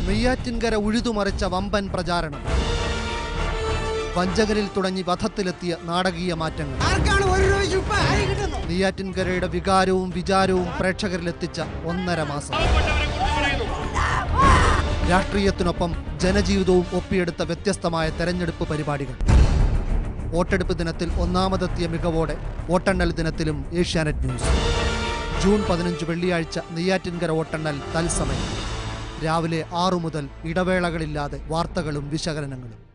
നെയ്യാറ്റിൻകര ഉഴുതുമറിച്ച വമ്പൻ പ്രചാരണം വഞ്ചകരിൽ തുടങ്ങി വധത്തിലെത്തിയ നാടകീയ മാറ്റങ്ങൾ ആർക്കാണ് ഒരു രൂപയ്ക്ക് ഉപ്പ് ആയി കിട്ടുന്നു നെയ്യാറ്റിൻകരയുടെ വികാരവും വിചാരവും പ്രേക്ഷകരിലെത്തിച്ച ഒന്നര മാസം രാഷ്ട്രീയത്തിനൊപ്പം ജനജീവിതവും ഒപ്പിയെടുത്ത വ്യത്യസ്തമായ തെരഞ്ഞെടുപ്പ് പരിപാടികൾ വോട്ടെടുപ്പ് ദിനത്തിൽ ഒന്നാമതെത്തിയ മികവോടെ വോട്ടെണ്ണൽ ദിനത്തിലും ഏഷ്യാനെറ്റ് ന്യൂസ് ജൂൺ പതിനഞ്ച് വെള്ളിയാഴ്ച നെയ്യാറ്റിൻകര വോട്ടെണ്ണൽ തത്സമയം രാവിലെ ആറു മുതൽ ഇടവേളകളില്ലാതെ വാർത്തകളും വിശകലനങ്ങളും